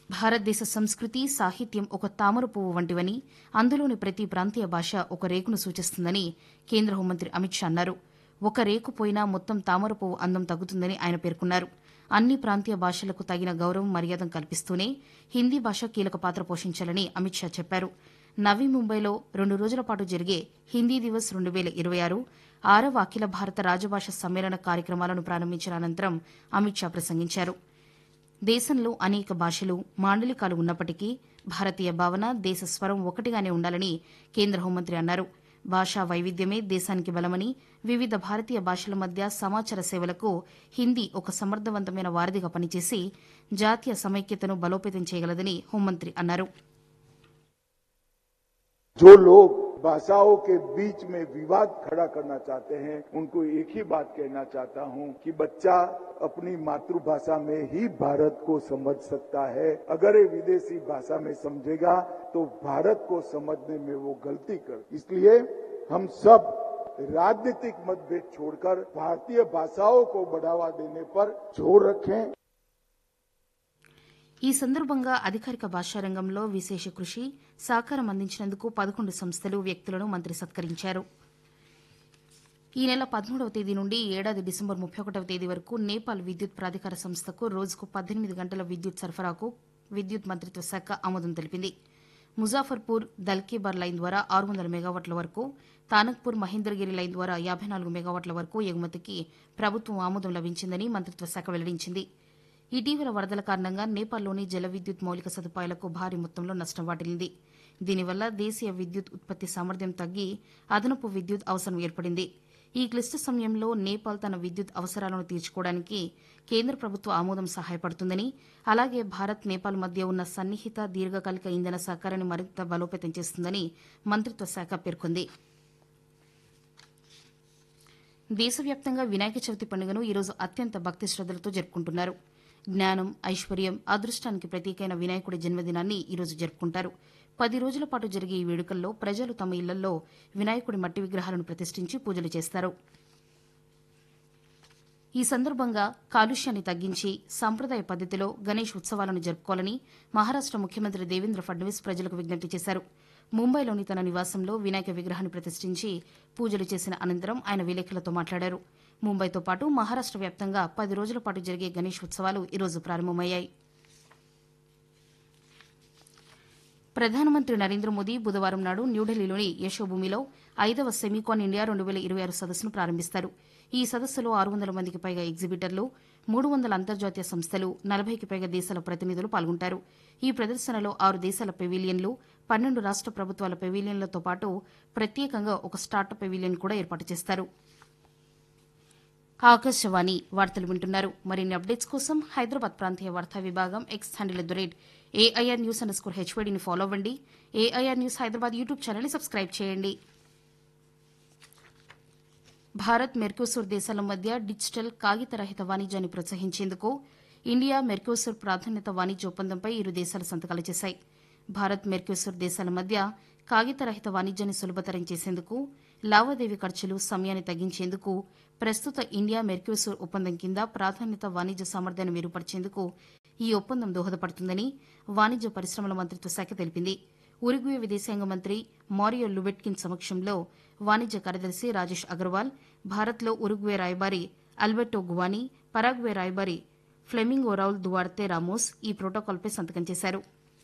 భారతదేశ సంస్కృతి సాహిత్యం ఒక తామర పువ్వు వంటివని అందులోని ప్రతి ప్రాంతీయ భాష ఒక రేకును సూచిస్తుందని కేంద్ర హోంమంత్రి అమిత్ షా అన్నారు ఒక రేకు పోయినా మొత్తం తామర పువ్వు అందం తగ్గుతుందని ఆయన పేర్కొన్నారు అన్ని ప్రాంతీయ భాషలకు తగిన గౌరవం మర్యాద కల్పిస్తూనే హిందీ భాష కీలక పాత్ర పోషించాలని అమిత్ షా చెప్పారు నవీ ముంబైలో రెండు రోజుల పాటు జరిగే హిందీ దివస్ రెండు వేల ఇరవై ఆరు ఆరవ అఖిల భారత రాజభాష సమ్మేళన కార్యక్రమాలను ప్రారంభించిన అనంతరం అమిత్ షా ప్రసంగించారు దేశంలో అనేక భాషలు మాండలికాలు ఉన్నప్పటికీ భారతీయ భావన దేశ స్వరం ఒకటిగానే ఉండాలని కేంద్ర హోంమంత్రి అన్నారు భాషా వైవిధ్యమే దేశానికి బలమని వివిధ భారతీయ భాషల మధ్య సమాచార సేవలకు హిందీ ఒక సమర్థవంతమైన వారధిగా పనిచేసి జాతీయ సమైక్యతను బలోపేతం చేయగలదని హోంమంత్రి అన్నారు जो लोग भाषाओं के बीच में विवाद खड़ा करना चाहते हैं उनको एक ही बात कहना चाहता हूं कि बच्चा अपनी मातृभाषा में ही भारत को समझ सकता है अगर ये विदेशी भाषा में समझेगा तो भारत को समझने में वो गलती कर इसलिए हम सब राजनीतिक मतभेद छोड़कर भारतीय भाषाओं को बढ़ावा देने पर जोर रखें ఈ సందర్భంగా అధికారిక భాషా రంగంలో విశేష కృషి సహకారం అందించినందుకు పదకొండు సంస్థలు వ్యక్తులను మంత్రి సత్కరించారు ఈ నెల పదమూడవ తేదీ నుండి ఈ ఏడాది డిసెంబర్ ముప్పై ఒకటవ తేదీ వరకు నేపాల్ విద్యుత్ ప్రాధికార సంస్థకు రోజుకు పద్దెనిమిది గంటల విద్యుత్ సరఫరాకు విద్యుత్ మంత్రిత్వ శాఖ ఆమోదం తెలిపింది ముజాఫర్పూర్ దల్కీబార్ లైన్ ద్వారా ఆరు వందల మెగావాట్ల వరకు తానక్పూర్ మహేంద్రగిరి లైన్ ద్వారా యాభై నాలుగు మెగావాట్ల వరకు ఎగుమతికి ప్రభుత్వం ఆమోదం లభించిందని మంత్రిత్వ శాఖ వెల్లడించింది ఇటీవల వరదల కారణంగా నేపాల్లోని జల విద్యుత్ మౌలిక సదుపాయాలకు భారీ మొత్తంలో నష్టం వాటిల్లింది దీనివల్ల దేశీయ విద్యుత్ ఉత్పత్తి సామర్థ్యం తగ్గి అదనపు విద్యుత్ అవసరం ఏర్పడింది ఈ క్లిష్ట సమయంలో నేపాల్ తన విద్యుత్ అవసరాలను తీర్చుకోవడానికి కేంద్ర ప్రభుత్వ ఆమోదం సహాయపడుతుందని అలాగే భారత్ నేపాల్ మధ్య ఉన్న సన్నిహిత దీర్ఘకాలిక ఇంధన సహకారాన్ని మరింత బలోపేతం చేస్తుందని మంత్రిత్వ శాఖ పేర్కొంది దేశవ్యాప్తంగా వినాయక చవితి పండుగను ఈరోజు అత్యంత భక్తి శ్రద్దలతో జరుపుకుంటున్నారు జ్ఞానం ఐశ్వర్యం అదృష్టానికి ప్రతీకైన వినాయకుడి జన్మదినాన్ని ఈరోజు జరుపుకుంటారు పది రోజుల పాటు జరిగే ఈ వేడుకల్లో ప్రజలు తమ ఇళ్లలో వినాయకుడి మట్టి విగ్రహాలను ప్రతిష్ఠించి పూజలు చేస్తారు ఈ సందర్భంగా కాలుష్యాన్ని తగ్గించి సంప్రదాయ పద్దతిలో గణేష్ ఉత్సవాలను జరుపుకోవాలని మహారాష్ట ముఖ్యమంత్రి దేవేంద్ర ఫడ్నవీస్ ప్రజలకు విజ్ఞప్తి చేశారు ముంబైలోని తన నివాసంలో వినాయక విగ్రహాన్ని ప్రతిష్ఠించి పూజలు చేసిన అనంతరం ఆయన విలేకరులతో మాట్లాడారు ముంబైతో పాటు మహారాష్ట వ్యాప్తంగా పది రోజుల పాటు జరిగే గణేష్ ఉత్సవాలు ఈరోజు ప్రారంభమయ్యాయి ప్రధానమంత్రి నరేంద్ర మోదీ బుధవారం నాడు న్యూఢిల్లీలోని యశోభూమిలో ఐదవ సెమీకాన్ ఇండియా రెండు వేల ఇరవై ఆరు సదస్సును ప్రారంభిస్తారు ఈ సదస్సులో ఆరు వందల మందికి పైగా ఎగ్జిబిటర్లు మూడు వందల అంతర్జాతీయ సంస్థలు నలభైకి పైగా దేశాల ప్రతినిధులు పాల్గొంటారు ఈ ప్రదర్శనలో ఆరు దేశాల పెవిలియన్లు పన్నెండు రాష్ట ప్రభుత్వాల పెవిలియన్లతో పాటు ప్రత్యేకంగా ఒక స్టార్టప్ పెవిలియన్ కూడా ఏర్పాటు చేస్తారు ఆకాశవాణి వార్తలు వింటున్నారు మరిన్ని అప్డేట్స్ కోసం హైదరాబాద్ ప్రాంతీయ వార్తా విభాగం X handle at the rate AIR news underscore స్కోర్ హెచ్వైడీని ఫాలో అవ్వండి ఏఐఆర్ న్యూస్ హైదరాబాద్ యూట్యూబ్ ఛానల్ని సబ్స్క్రైబ్ చేయండి భారత్ మెర్కోసూర్ దేశాల మధ్య డిజిటల్ కాగితరహిత వాణిజ్యాన్ని ప్రోత్సహించేందుకు ఇండియా మెర్కోసూర్ ప్రాధాన్యత వాణిజ్య ఒప్పందంపై ఇరు దేశాలు సంతకాలు చేశాయి భారత్ మెర్కోసూర్ దేశాల మధ్య కాగితరహిత వాణిజ్యాన్ని సులభతరం చేసేందుకు లావాదేవీ ఖర్చులు సమయాన్ని తగ్గించేందుకు ప్రస్తుత ఇండియా మెర్క్యూసూర్ ఒప్పందం కింద ప్రాధాన్యత వాణిజ్య సామర్థ్యాన్ని మెరుగుపరిచేందుకు ఈ ఒప్పందం దోహదపడుతుందని వాణిజ్య పరిశ్రమల మంత్రిత్వ శాఖ తెలిపింది ఉరుగ్వే విదేశాంగ మంత్రి మారియో లుబెట్కిన్ సమక్షంలో వాణిజ్య కార్యదర్శి రాజేష్ అగర్వాల్ భారత్లో ఉరుగ్వే రాయబారి అల్బెర్టో గువానీ పరాగ్వే రాయబారి ఫ్లెమింగో రౌల్ దువార్తే రామోస్ ఈ ప్రోటోకాల్పై సంతకం చేశారు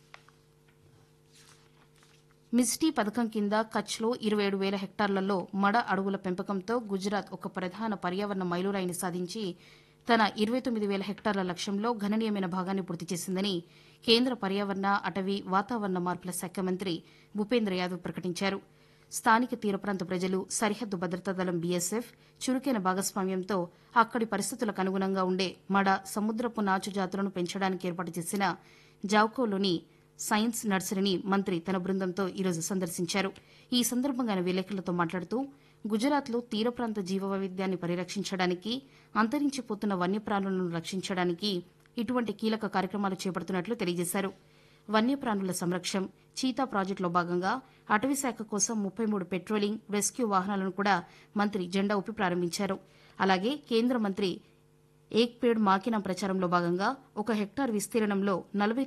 మిస్టీ పథకం కింద కచ్లో ఇరవై ఏడు వేల హెక్టార్లలో మడ అడవుల పెంపకంతో గుజరాత్ ఒక ప్రధాన పర్యావరణ మైలురాయిని సాధించి తన ఇరవై తొమ్మిది వేల హెక్టార్ల లక్ష్యంలో గణనీయమైన భాగాన్ని పూర్తి చేసిందని కేంద్ర పర్యావరణ అటవీ వాతావరణ మార్పుల శాఖ మంత్రి భూపేంద్ర యాదవ్ ప్రకటించారు స్థానిక తీర ప్రాంత ప్రజలు సరిహద్దు భద్రతా దళం బీఎస్ఎఫ్ చురుకైన భాగస్వామ్యంతో అక్కడి పరిస్థితులకు అనుగుణంగా ఉండే మడ సముద్రపు నాచు జాతులను పెంచడానికి ఏర్పాటు చేసిన జావ్కోలోని సైన్స్ నర్సరీని మంత్రి తన బృందంతో ఈరోజు సందర్శించారు ఈ సందర్భంగా ఆయన విలేకరులతో మాట్లాడుతూ గుజరాత్లో తీర ప్రాంత జీవ వైవిధ్యాన్ని పరిరక్షించడానికి అంతరించిపోతున్న వన్యప్రాణులను రక్షించడానికి ఇటువంటి కీలక కార్యక్రమాలు చేపడుతున్నట్లు తెలియజేశారు వన్యప్రాణుల సంరక్షణ చీతా ప్రాజెక్టులో భాగంగా అటవీ శాఖ కోసం ముప్పై మూడు పెట్రోలింగ్ రెస్క్యూ వాహనాలను కూడా మంత్రి జెండా ఊపి ప్రారంభించారు అలాగే కేంద్ర మంత్రి ఏక్ పేడ్ మాకినా ప్రచారంలో భాగంగా ఒక హెక్టార్ విస్తీర్ణంలో నలభై